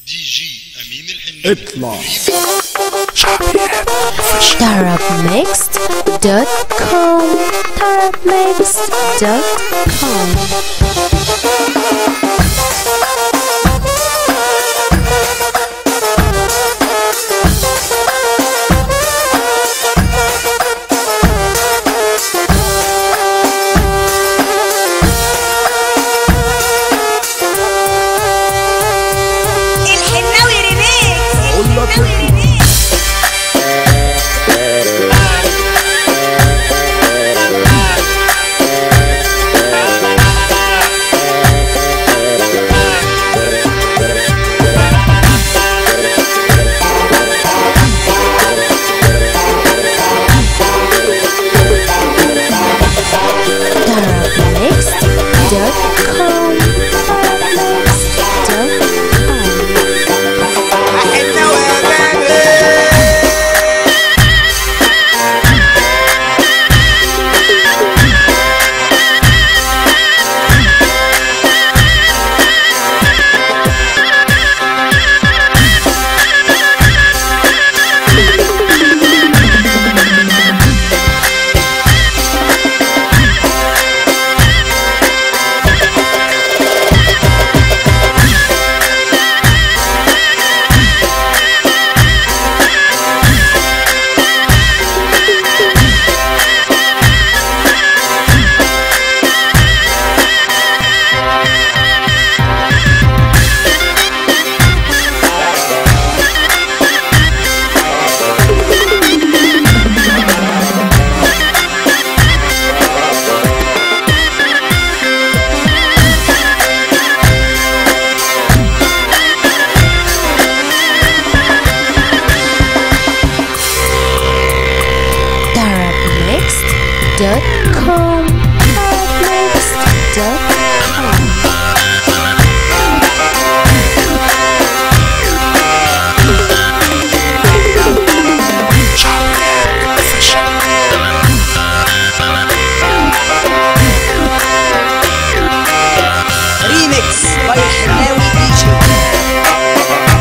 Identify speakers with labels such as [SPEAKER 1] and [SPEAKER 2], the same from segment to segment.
[SPEAKER 1] دي جي أمين الحناوي
[SPEAKER 2] اطلع
[SPEAKER 3] tarabmixed.com tarabmixed.com
[SPEAKER 4] الحناوي ريميكس
[SPEAKER 2] أقول لك
[SPEAKER 4] الحناوي
[SPEAKER 2] إيه؟
[SPEAKER 4] ريميكس
[SPEAKER 3] tarabmixed.com tarabmixed.com tarabmixed.com tarabmixed.com
[SPEAKER 5] ريميكس باي الحناوي دي جي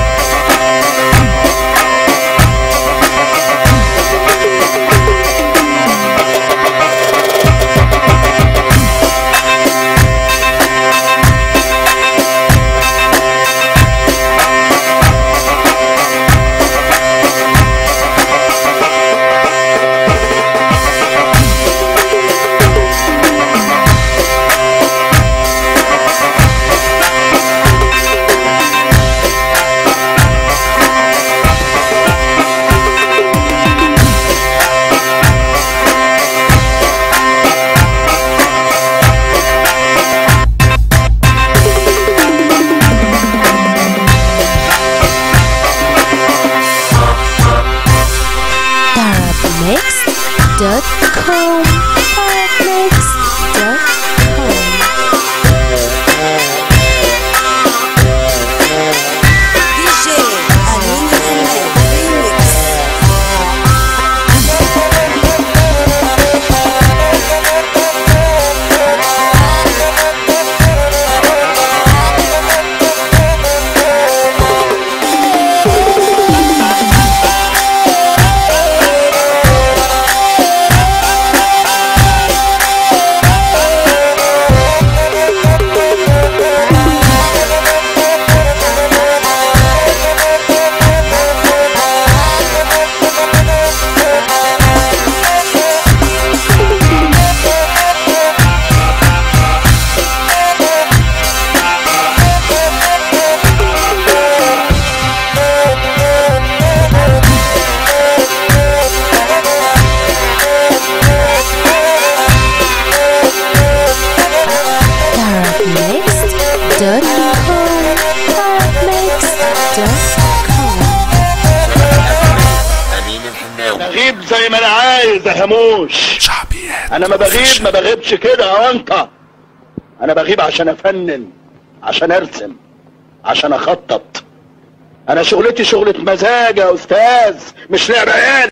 [SPEAKER 3] tarabmixed.com tarabmixed.com
[SPEAKER 5] دي جي امين الحناوي ريميكس
[SPEAKER 3] tarabmixed.com tarabmixed.com
[SPEAKER 6] أمين الحناوي
[SPEAKER 7] بغيب زي ما انا عايز يا هموش
[SPEAKER 2] شعبيات
[SPEAKER 7] انا ما بغيب ما بغيبش كده يا انت انا بغيب عشان افنن عشان ارسم عشان اخطط انا شغلتي شغلة مزاج يا استاذ مش لعب عيال